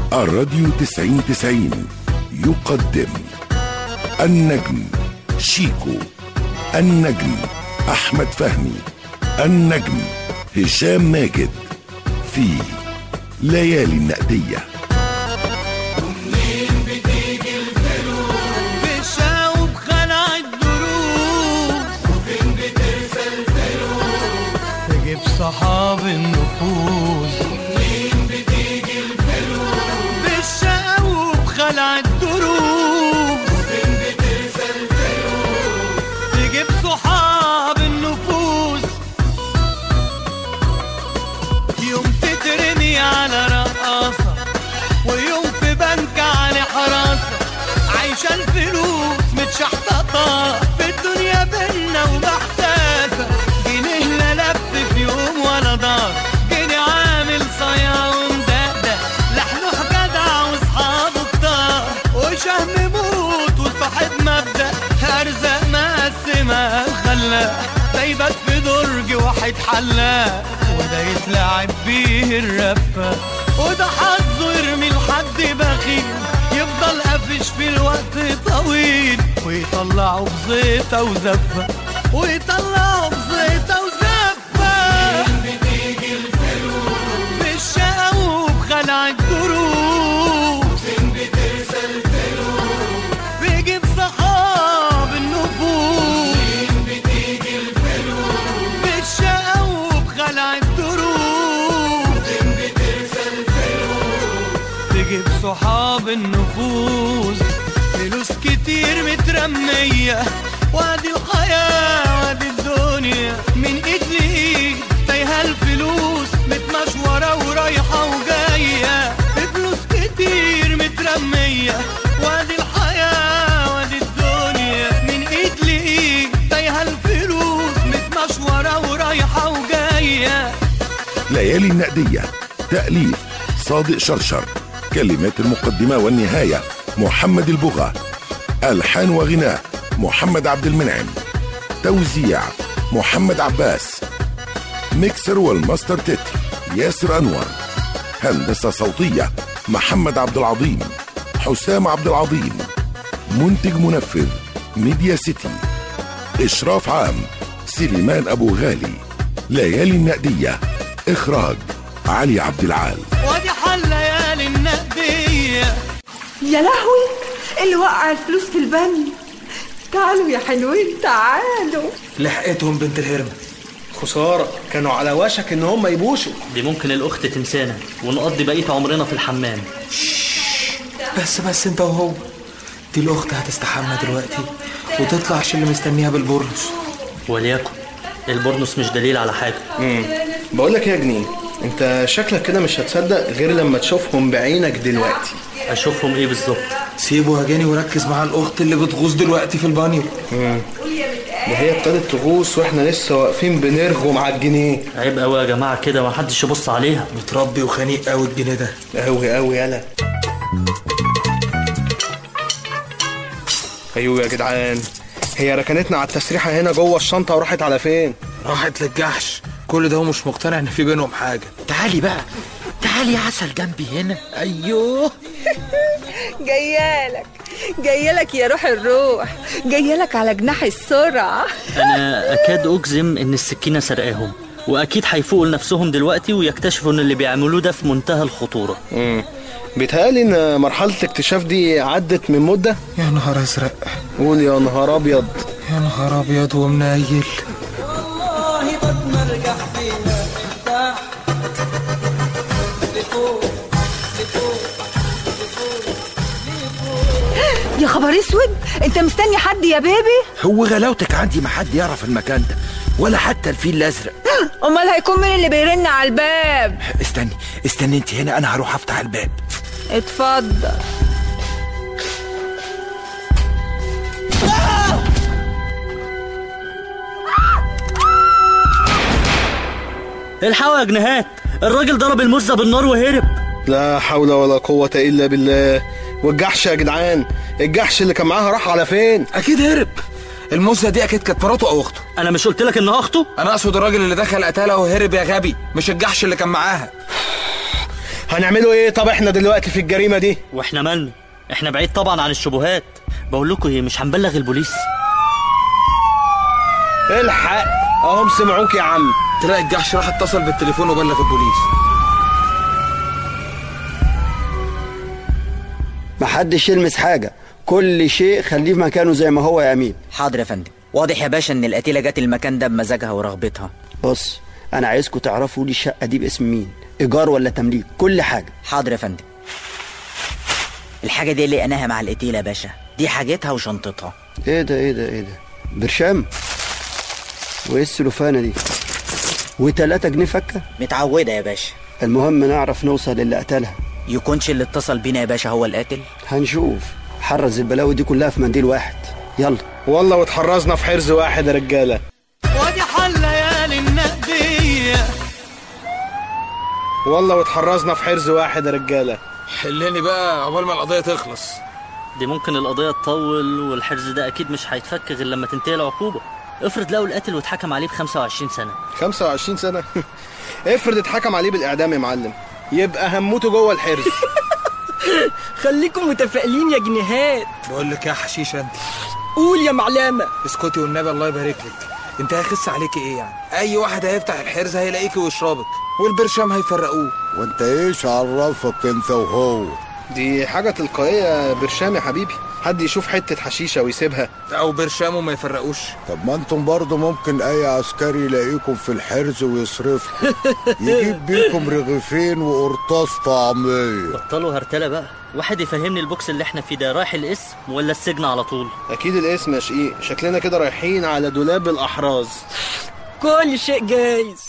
الراديو تسعين تسعين يقدم النجم شيكو النجم أحمد فهمي النجم هشام ماجد في ليالي النقديه بشاو بخلع الدروس وفين بترسل فلوس تجيب صحاب النفوس ومنين بتيجي الفلوس بشاو بخلع الدروس وفين بترسل فلوس تجيب صحاب النفوس يوم تترمي على رقاصة ويوم في بنك على حراسة عايشة الفلوس متشحططة في الدنيا بينا ومحتاسة جنيه لا لف في يوم ولا دار جنيه عامل صيا ومدقدق لحلوح جدع واصحابه كتار وشهم موت وصاحب مبدأ أرزاق مقسمة خلاق ده يبات في درج واحد حلاق وده يتلعب بيه الرفة وده حظه يرمي لحد بخيل يفضل قافش في الوقت طويل ويطلعه بزيطة وزفة ويطلعه بزيطة وزفة بتيجي الفلوس بالشقا وبخلع الدروس فين بترسل فلوس بيجيب صحاب النفوس فين بتيجي الفلوس بالشقا وبخلع الدروس فين بترسل فلوس تجيب صحاب النفوس فلوس كتير مترمية وادي الحياة وادي الدنيا من ايد لايد تايهة الفلوس متمشورة ورايحة وجاية فلوس كتير مترمية وادي الحياة وادي الدنيا من ايد لايد تايهة الفلوس متمشورة ورايحة وجاية ليالي النقدية تأليف صادق شرشر كلمات المقدمة والنهاية محمد البغا ألحان وغناء محمد عبد المنعم توزيع محمد عباس ميكسر والماستر تتر ياسر أنور هندسة صوتية محمد عبد العظيم حسام عبد العظيم منتج منفذ ميديا سيتي إشراف عام سليمان أبو غالي ليالي النقدية إخراج علي عبد العال وادي حل ليالي النقدية يا لهوي اللي وقع الفلوس في البنك تعالوا يا حلوين تعالوا لحقتهم بنت الهرم خسارة كانوا على وشك ان هم يبوشوا دي ممكن الأخت تنسانا ونقضي بقية عمرنا في الحمام بس بس انت وهو دي الاخت هتستحمى دلوقتي وتطلع عشان اللي مستنيها بالبورنس وليكن البورنوس مش دليل على حاجة بقول لك يا جنيه انت شكلك كده مش هتصدق غير لما تشوفهم بعينك دلوقتي أشوفهم إيه بالظبط سيبه يا جاني وركز مع الاخت اللي بتغوص دلوقتي في البانيو ده هي ابتدت تغوص واحنا لسه واقفين بنرغم على الجنيه عيب قوي يا جماعة كده ما حدش يبص عليها متربي وخنيق قوي الجنيه ده قوي قوي يالا ايوه يا جدعان هي ركنتنا على التسريحه هنا جوه الشنطه وراحت على فين راحت للجحش كل ده ومش مقتنع ان في بينهم حاجه تعالي بقى تعالي يا عسل جنبي هنا ايوه جايالك جايالك يا روح الروح جايالك على جناح السرعة أنا أكاد أجزم إن السكينة سرقاهم وأكيد هيفوقوا لنفسهم دلوقتي ويكتشفوا إن اللي بيعملوه ده في منتهى الخطورة امم بيتهيألي ان مرحله الاكتشاف دي عدت من مده يا نهار ازرق قول يا نهار ابيض يا نهار ابيض ومنيل يا خبر اسود انت مستني حد يا بيبي هو غلاوتك عندي ما حد يعرف المكان ده ولا حتى الفيل الازرق امال هيكون مين اللي بيرن على الباب استني استني انت هنا انا هروح افتح الباب اتفضل الحقوا يا جنيهات الراجل ضرب المزة بالنار وهرب لا حول ولا قوه الا بالله والجحش يا جدعان الجحش اللي كان معاها راح على فين اكيد هرب المزه دي اكيد كانت مراته او اخته انا مش قلت لك انها اخته انا اقصد الراجل اللي دخل قتلها وهرب يا غبي مش الجحش اللي كان معاها هنعمله ايه طب احنا دلوقتي في الجريمه دي واحنا مالنا احنا بعيد طبعا عن الشبهات بقول لكم ايه مش هنبلغ البوليس الحق اهم سمعوك يا عم تلاقي الجحش راح اتصل بالتليفون وبلغ البوليس محدش يلمس حاجة كل شيء خليه في مكانه زي ما هو يا أمين حاضر يا فندم واضح يا باشا ان القتيلة جت المكان ده بمزاجها ورغبتها بص أنا عايزكم تعرفوا لي الشقة دي باسم مين إيجار ولا تمليك كل حاجة حاضر يا فندم الحاجة دي اللي لقيناها مع القتيلة يا باشا دي حاجتها وشنطتها إيه ده إيه ده إيه ده برشام وإيه السلوفانة دي وتلاتة جنيه فكة متعودة يا باشا المهم نعرف نوصل للي قتلها يكونش اللي اتصل بينا يا باشا هو القاتل هنشوف حرز البلاوي دي كلها في منديل واحد يلا والله واتحرزنا في حرز واحد يا رجاله وادي حل ليالي النقدية والله واتحرزنا في حرز واحد يا رجاله حلني بقى عقبال ما القضية تخلص دي ممكن القضية تطول والحرز ده أكيد مش هيتفك غير لما تنتهي العقوبة افرض لقوا القاتل واتحكم عليه ب 25 سنة 25 سنه افرض اتحكم عليه بالاعدام يا معلم يبقى هموته جوه الحرز خليكم متفائلين يا جنيهات بقول لك يا حشيشة انت قول يا معلمة اسكتي والنبي الله يبارك لك انت هيخس عليكي ايه يعني اي واحد هيفتح الحرز هيلاقيكي ويشربك والبرشام هيفرقوه وانت ايش عرفك انت وهو دي حاجه تلقائيه يا برشام يا حبيبي حد يشوف حته حشيشه ويسيبها او برشام وما يفرقوش طب ما انتم برضه ممكن اي عسكري يلاقيكم في الحرز ويصرفكم يجيب بيكم رغيفين وقرطاس طعميه بطلوا هرتلة بقى واحد يفهمني البوكس اللي احنا فيه ده رايح القسم ولا السجن على طول اكيد الاسم يا شقيق شكلنا كده رايحين على دولاب الاحراز كل شيء جايز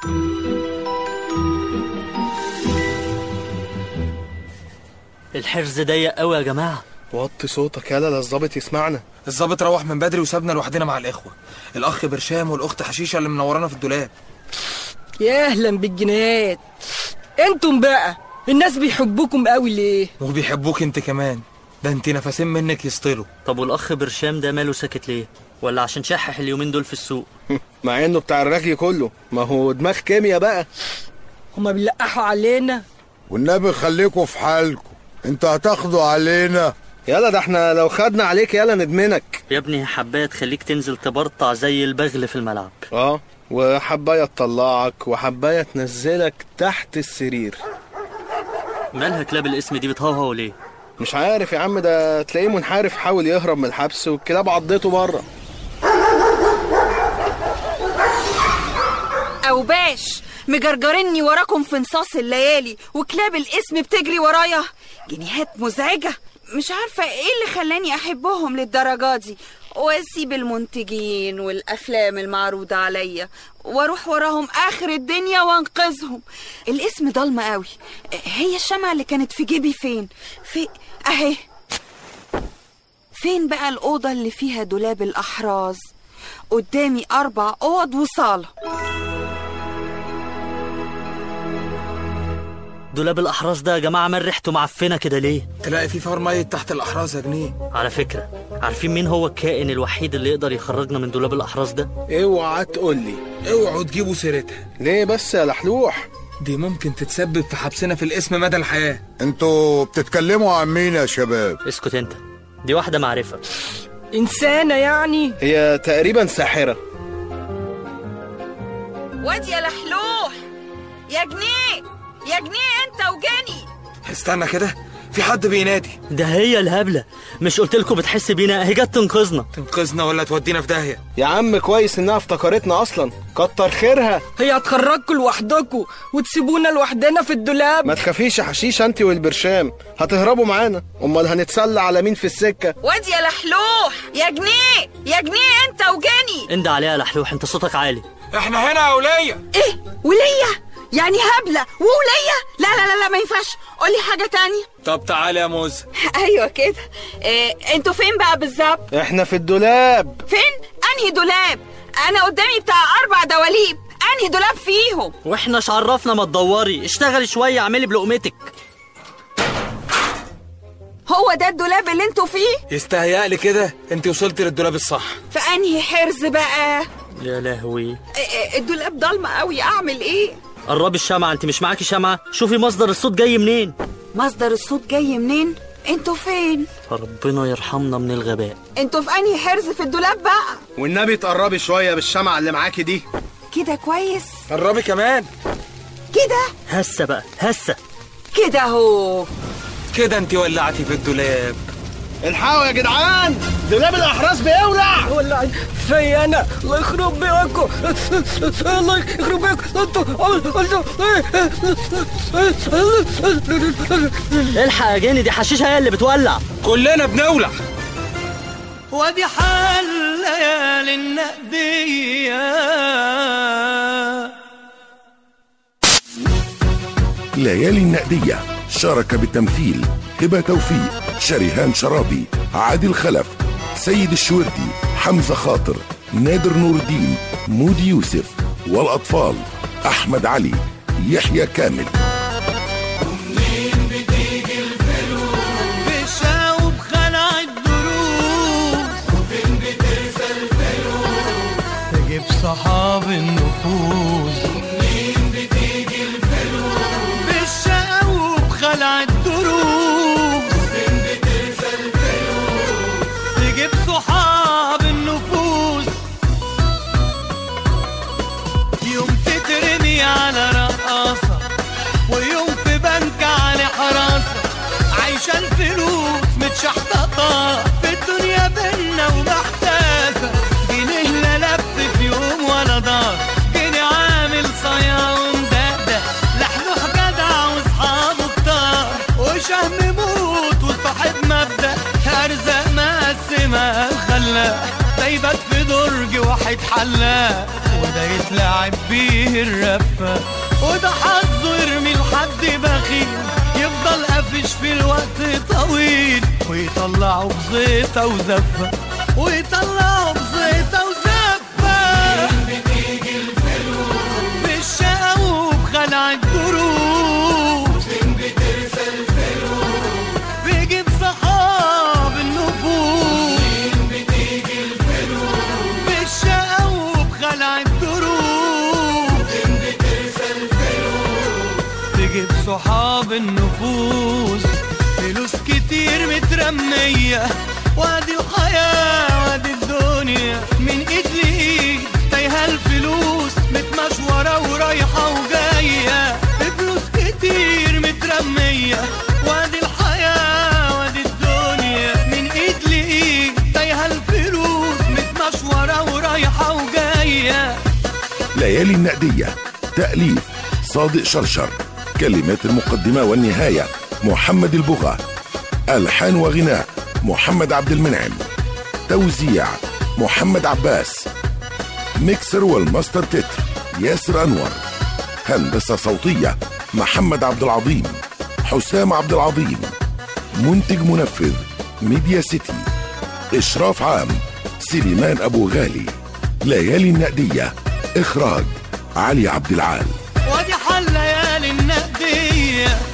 الحرز ضيق قوي يا جماعة وطي صوتك يالا لا الظابط يسمعنا الظابط روح من بدري وسابنا لوحدنا مع الاخوه الاخ برشام والاخت حشيشه اللي منورانا في الدولاب يا اهلا بالجنيهات انتم بقى الناس بيحبوكم قوي ليه وبيحبوك انت كمان ده انت نفسين منك يسطلوا طب والأخ برشام ده ماله ساكت ليه ولا عشان شحح اليومين دول في السوق مع انه بتاع الرغي كله ما هو دماغ كيميا بقى هما بيلقحوا علينا والنبي خليكم في حالكم انتوا هتاخدوا علينا يلا ده احنا لو خدنا عليك يلا ندمنك يا ابني حباية تخليك تنزل تبرطع زي البغل في الملعب اه وحبايه تطلعك وحبايه تنزلك تحت السرير مالها كلاب الاسم دي بتهوهو ليه مش عارف يا عم ده تلاقيه منحرف حاول يهرب من الحبس والكلاب عضته بره أوباش مجرجرني وراكم في نصاص الليالي وكلاب الاسم بتجري ورايا جنيهات مزعجة مش عارفة ايه اللي خلاني احبهم للدرجة دي واسيب المنتجين والافلام المعروضة عليا واروح وراهم اخر الدنيا وانقذهم الاسم ضلمة قوي هي الشمعة اللي كانت في جيبي فين في اهي فين بقى الأوضة اللي فيها دولاب الأحراز قدامي أربع أوض وصالة دولاب الأحراز ده يا جماعة مال ريحته معفنة كده ليه تلاقي في فار ميت تحت الاحراز يا جنيه على فكرة عارفين مين هو الكائن الوحيد اللي يقدر يخرجنا من دولاب الأحراز ده اوعى تقول لي اوعوا تجيبوا سيرتها ليه بس يا لحلوح دي ممكن تتسبب في حبسنا في الاسم مدى الحياه انتوا بتتكلموا عن مين يا شباب اسكت انت دي واحدة معرفة إنسانة يعني هي تقريبا ساحره واد يا لحلوح يا جنيه يا جنيه انت وجاني استنى كده في حد بينادي ده هي الهبلة مش قلت لكم بتحس بينا اهي جت تنقذنا تنقذنا ولا تودينا في داهيه يا عم كويس انها افتكرتنا اصلا كتر خيرها هي هتخرجكوا لوحدكوا وتسيبونا لوحدنا في الدولاب ما تخافيش يا حشيش انت والبرشام هتهربوا معانا امال هنتسلى على مين في السكه واد يا لحلوح يا جنيه يا جنيه انت وجاني اند عليها يا لحلوح انت صوتك عالي احنا هنا يا وليه ايه ولية يعني هبلة وولية لا لا لا لا ما ينفعش قولي حاجة تانية طب تعالى يا موز ايوه كده إيه انتوا فين بقى بالظبط احنا في الدولاب فين انهي دولاب انا قدامي بتاع اربع دواليب انهي دولاب فيهم واحنا عرفنا ما تدوري اشتغلي شوية اعملي بلقمتك هو ده الدولاب اللي انتوا فيه يستهيألي كده انت وصلت للدولاب الصح في انهي حرز بقى يا لهوي إيه، إيه، الدولاب ضلمة قوي اعمل ايه قربي الشمعة انت مش معاكي شمعة شوفي مصدر الصوت جاي منين مصدر الصوت جاي منين انتوا فين ربنا يرحمنا من الغباء انتوا في انهي حرز في الدولاب بقى والنبي تقربي شويه بالشمعة اللي معاكي دي كده كويس قربي كمان كده هسه بقى هسه كده اهو كده انت ولعتي في الدولاب الحقوا يا جدعان دولاب الاحراس بيولع ولا في انا الله يخرب بيكم الله يخرب بيكم انتوا انتوا الحق يا جاني دي حشيشة هي اللي بتولع كلنا بنولع وادي حال ليالي النقدية ليالي النقدية شارك بالتمثيل هبة توفيق شريهان شرابي عادل خلف سيد الشوردي حمزة خاطر نادر نور الدين مودي يوسف والأطفال أحمد علي يحيى كامل بشاوب خلع الدروس وفين بترسى الفلوس تجيب صحاب النفوس ومنين بتيجي الفلوس بالشاوب خلع الدروس وفين بترسى الفلوس تجيب صحاب النفوس يوم تترمي على رقاصة ويوم في بنك على حراسة عايشة الفلوس متشحططة في الدنيا بينا ومحتاسة جنيه لا لف في يوم ولا دار جنيه عامل صيا ومدقدق لحلوح جدع واصحابه كتار وشهم موت وصاحب مبدأ أرزاق مقسمة خلاق ده يبات في درج واحد حلاق وده يتلعب بيه الرفة وده حظه يرمي لحد بخيل يفضل قافش في الوقت طويل ويطلعه بزيطة وزفة ويطلعه بزيطة وزفة بتيجي الفلوس بالشقا وبخلع الدروس فين بترسى الفلوس بيجيب صحاب النفوس فين بتيجي الفلوس بالشقا وبخلع الدروس فين بترسى الفلوس تجيب صحاب النفوس فلوس كتير مترمية وادي الحياة وادي الدنيا من ايد لايد تايهة الفلوس متمشورة ورايحة وجاية فلوس كتير مترمية وادي الحياة وادي الدنيا من ايد لايد تايهة الفلوس متمشورة ورايحة وجاية ليالي النقدية تأليف صادق شرشر كلمات المقدمة والنهاية محمد البغا ألحان وغناء محمد عبد المنعم توزيع محمد عباس ميكسر والماستر تتر ياسر أنور هندسة صوتية محمد عبد العظيم حسام عبد العظيم منتج منفذ ميديا سيتي إشراف عام سليمان أبو غالي ليالي النقدية إخراج علي عبد العال وادي حل ليالي النقدية